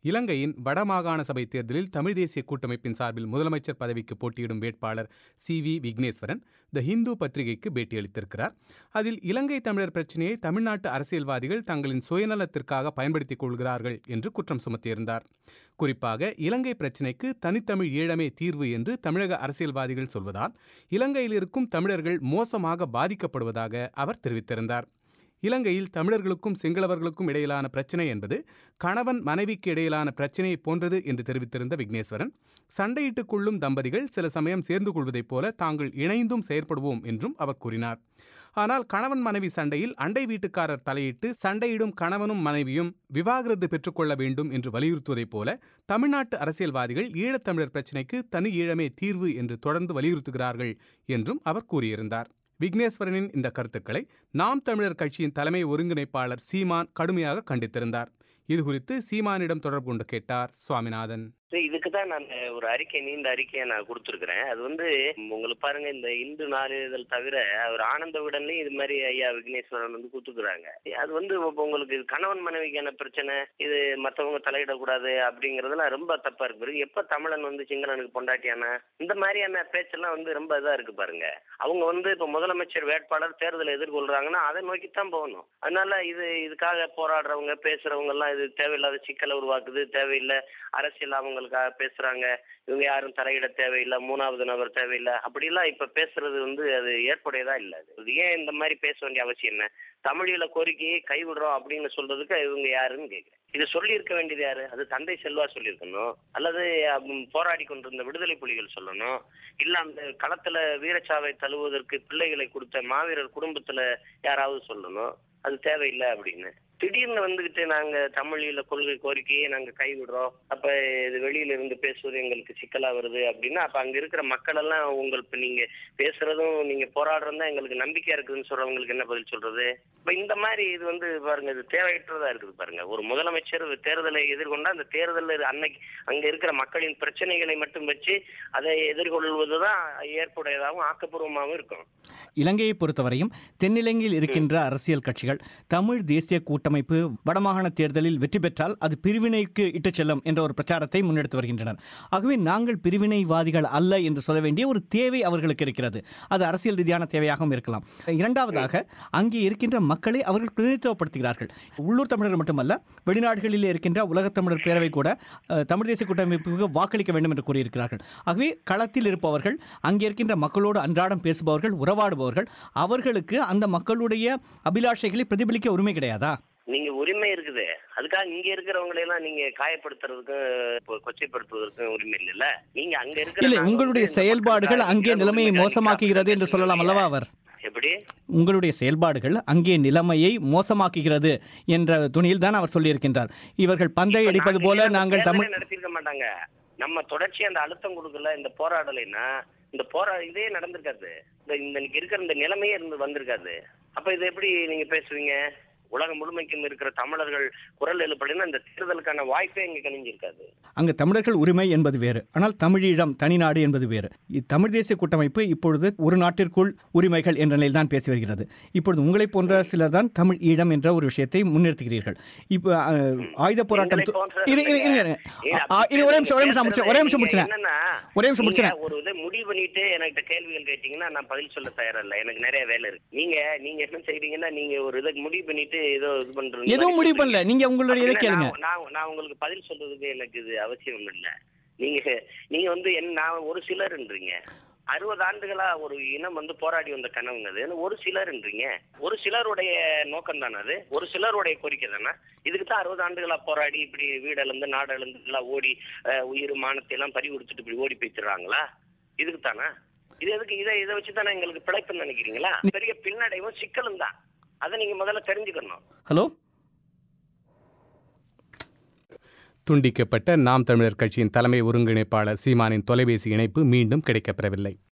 இலங்கையின் வடமாகாண சபை தேர்தலில் தமிழ் தேசிய கூட்டமைப்பின் சார்பில் முதலமைச்சர் பதவிக்கு போட்டியிடும் வேட்பாளர் C V Vigneswaran the Hindu பத்திரிகைக்கு பேட்டியளித்திருக்கிறார் அதில் இலங்கை தமிழர் பிரச்சினையை தமிழ்நாட்டு அரசியல்வாதிகள் தங்களின் சுயநலத்திற்காக பயன்படுத்திக் கொள்கிறார்கள் என்று குற்றம் சுமத்தியிருந்தார் குறிப்பாக இலங்கை பிரச்சினைக்கு தனித்தமிழ் ஈழமே தீர்வு என்று தமிழக அரசியல்வாதிகள் சொல்வதால் இலங்கையில் இருக்கும் தமிழர்கள் மோசமாக பாதிக்கப்படுவதாக அவர் தெரிவித்திருந்தார் இலங்கையில் தமிழர்களுக்கும் சிங்களவர்களுக்கும் இடையிலான பிரச்சினை என்பது கணவன் மனைவிக்கு இடையிலான பிரச்சினையை போன்றது என்று தெரிவித்திருந்த விக்னேஸ்வரன் சண்டையிட்டுக் கொள்ளும் தம்பதிகள் சில சமயம் சேர்ந்து கொள்வதைப் போல தாங்கள் இணைந்தும் செயற்படுவோம் என்றும் அவர் கூறினார் ஆனால் கணவன் மனைவி சண்டையில் அண்டை வீட்டுக்காரர் தலையிட்டு சண்டையிடும் கணவனும் மனைவியும் விவாகரத்து பெற்றுக்கொள்ள வேண்டும் என்று வலியுறுத்துவதைப் போல தமிழ்நாட்டு அரசியல்வாதிகள் ஈழத்தமிழர் பிரச்சினைக்கு தனி ஈழமே தீர்வு என்று தொடர்ந்து வலியுறுத்துகிறார்கள் என்றும் அவர் கூறியிருந்தார் விக்னேஸ்வரனின் இந்த கருத்துக்களை நாம் தமிழர் கட்சியின் தலைமை ஒருங்கிணைப்பாளர் சீமான் கடுமையாக கண்டித்திருந்தார் இதுகுறித்து சீமானிடம் தொடர்பு கொண்டு கேட்டார் சுவாமிநாதன் இதுக்கு தான் நான் ஒரு அறிக்கை நீண்ட அறிக்கையை நான் கொடுத்துருக்குறேன் அது வந்து உங்களுக்கு பாருங்க இந்த இந்து நாளிதழ் தவிர அவர் ஆனந்த விடன்லயும் இது மாதிரி ஐயா விக்னேஸ்வரன் வந்து கொடுத்துருக்குறாங்க அது வந்து இப்ப உங்களுக்கு கணவன் மனைவிக்கான பிரச்சனை இது மற்றவங்க தலையிடக்கூடாது அப்படிங்கறதுலாம் ரொம்ப தப்பா இருக்கு பாருங்க எப்ப தமிழன் வந்து சிங்களனுக்கு பொண்டாட்டியான இந்த மாதிரியான பேச்செல்லாம் வந்து ரொம்ப இதா இருக்கு பாருங்க அவங்க வந்து இப்ப முதலமைச்சர் வேட்பாளர் தேர்தலை எதிர்கொள்றாங்கன்னா அதை நோக்கித்தான் போகணும் அதனால இது இதுக்காக போராடுறவங்க பேசுறவங்க எல்லாம் இது தேவையில்லாத சிக்கலை உருவாக்குது தேவையில்லை அரசியல் அவங்களுக்காக பேசுறாங்க இவங்க யாரும் தலையிட தேவையில்லை மூணாவது நபர் தேவையில்லை அப்படிலாம் இப்ப பேசுறது வந்து அது ஏற்புடையதா இல்லை அது ஏன் இந்த மாதிரி பேச வேண்டிய அவசியம் என்ன தமிழில கோரிக்கையை கைவிடுறோம் அப்படின்னு சொல்றதுக்கு இவங்க யாருன்னு கேட்கிறேன் இது சொல்லி இருக்க வேண்டியது யாரு அது தந்தை செல்வா சொல்லியிருக்கணும் அல்லது போராடி கொண்டிருந்த விடுதலை புலிகள் சொல்லணும் இல்ல அந்த களத்துல வீரச்சாவை தழுவுவதற்கு பிள்ளைகளை கொடுத்த மாவீரர் குடும்பத்துல யாராவது சொல்லணும் அது தேவையில்லை அப்படின்னு திடீர்னு வந்துகிட்டு நாங்க தமிழில கொள்கை கோரிக்கையை நாங்க கைவிடுறோம் அப்ப இது வெளியில இருந்து பேசுவது எங்களுக்கு சிக்கலா வருது அப்படின்னா அப்ப அங்க இருக்கிற மக்கள் எல்லாம் உங்களுக்கு நீங்க பேசுறதும் நீங்க போராடுறதும் தான் எங்களுக்கு நம்பிக்கையா இருக்குதுன்னு சொல்றவங்களுக்கு என்ன பதில் சொல்றது இப்ப இந்த மாதிரி இது வந்து பாருங்க இது தேவையற்றதா இருக்குது பாருங்க ஒரு முதலமைச்சர் தேர்தலை எதிர்கொண்டா அந்த தேர்தலில் அன்னைக்கு அங்க இருக்கிற மக்களின் பிரச்சனைகளை மட்டும் வச்சு அதை எதிர்கொள்வதுதான் ஏற்புடையதாகவும் ஆக்கப்பூர்வமாகவும் இருக்கும் இலங்கையை பொறுத்தவரையும் தென்னிலங்கையில் இருக்கின்ற அரசியல் கட்சிகள் தமிழ் தேசிய கூட்டமைப்பு வடமாகாண தேர்தலில் வெற்றி பெற்றால் அது பிரிவினைக்கு இட்டுச் செல்லும் என்ற ஒரு பிரச்சாரத்தை முன்னெடுத்து வருகின்றனர் ஆகவே நாங்கள் பிரிவினைவாதிகள் அல்ல என்று சொல்ல வேண்டிய ஒரு தேவை அவர்களுக்கு இருக்கிறது அது அரசியல் ரீதியான தேவையாகவும் இருக்கலாம் இரண்டாவதாக அங்கே இருக்கின்ற மக்களை அவர்கள் பிரதிநிதித்துவப்படுத்துகிறார்கள் உள்ளூர் தமிழர் மட்டுமல்ல வெளிநாடுகளில் இருக்கின்ற உலகத் தமிழர் பேரவை கூட தமிழ் தேசிய கூட்டமைப்புக்கு வாக்களிக்க வேண்டும் என்று கூறியிருக்கிறார்கள் ஆகவே களத்தில் இருப்பவர்கள் அங்கே இருக்கின்ற மக்களோடு அன்றாடம் பேசுபவர்கள் உறவாடுபவர்கள் அவர்களுக்கு அந்த மக்களுடைய அபிலாஷைகளை பிரதிபலிக்க உரிமை கிடையாதா நீங்க உரிமை இருக்குது அதுக்காக இங்க இருக்கிறவங்களை எல்லாம் நீங்க காயப்படுத்துறதுக்கும் கொச்சைப்படுத்துவதற்கும் உரிமை இல்லைல்ல நீங்க அங்க இருக்கிற இல்லை உங்களுடைய செயல்பாடுகள் அங்கே நிலைமையை மோசமாக்குகிறது என்று சொல்லலாம் அல்லவா அவர் எப்படி உங்களுடைய செயல்பாடுகள் அங்கே நிலைமையை மோசமாக்குகிறது என்ற துணியில் தான் அவர் சொல்லியிருக்கின்றார் இவர்கள் பந்தை அடிப்பது போல நாங்கள் தமிழ் நடத்திருக்க மாட்டாங்க நம்ம தொடர்ச்சி அந்த அழுத்தம் கொடுக்கல இந்த போராடலைன்னா இந்த போரா இதே நடந்திருக்காது இந்த இன்னைக்கு இருக்கிற இந்த நிலைமையே இருந்து வந்திருக்காது அப்ப இதை எப்படி நீங்க பேசுவீங்க உலகம் முழுமைக்கும் இருக்கிற தமிழர்கள் குரல் எழுப்பலைன்னா இந்த தேர்தலுக்கான வாய்ப்பே இங்க கணிஞ்சிருக்காது அங்கு தமிழர்கள் உரிமை என்பது வேறு ஆனால் தமிழீழம் தனிநாடு என்பது வேறு தமிழ் தேசிய கூட்டமைப்பு இப்பொழுது ஒரு நாட்டிற்குள் உரிமைகள் என்ற நிலையில் தான் பேசி வருகிறது இப்பொழுது உங்களை போன்ற சிலர் தான் தமிழ் ஈழம் என்ற ஒரு விஷயத்தை முன்னிறுத்துகிறீர்கள் இப்போ ஆயுத போராட்டம் ஒரே நிமிஷம் ஒரே நிமிஷம் ஒரே நிமிஷம் முடிச்சேன் ஒரே நிமிஷம் முடிச்சேன் ஒரு இதை முடிவு பண்ணிட்டு எனக்கு கேள்விகள் கேட்டீங்கன்னா நான் பதில் சொல்ல தயாரா இல்ல எனக்கு நிறைய வேலை இருக்கு நீங்க நீங்க என்ன செய்றீங்கன்னா நீங்க ஒரு இதை முடிவு பண்ணிட்டு ஏதோ இது பண்றீங்க எதுவும் முடிவு பண்ணல நீங்க உங்களுடைய இதை கேளுங்க நான் நான் உங்களுக்கு பதில் சொல்றதுக்கு எனக்கு இது அவசியம் இல்ல நீங்க நீங்க வந்து என்ன நான் ஒரு சிலர்ன்றீங்க அறுபது ஆண்டுகளா ஒரு இனம் வந்து போராடி வந்த கனவுங்க அது ஒரு சிலர்ன்றீங்க ஒரு சிலருடைய நோக்கம் தானே அது ஒரு சிலருடைய கோரிக்கை தானே இதுக்கு தான் அறுபது ஆண்டுகளா போராடி இப்படி வீடலேருந்து நாடலேருந்து எல்லாம் ஓடி உயிர் மானத்தை எல்லாம் பறி கொடுத்துட்டு இப்படி ஓடி போயிடுறாங்களா இதுக்கு தானே இது எதுக்கு இதை இதை வச்சு தானே எங்களுக்கு பிழைப்புன்னு நினைக்கிறீங்களா பெரிய பின்னடைவும் சிக்கலும் தான் அதை நீங்க முதல்ல தெரிஞ்சுக்கணும் ஹலோ துண்டிக்கப்பட்ட நாம் தமிழர் கட்சியின் தலைமை ஒருங்கிணைப்பாளர் சீமானின் தொலைபேசி இணைப்பு மீண்டும் கிடைக்கப்பெறவில்லை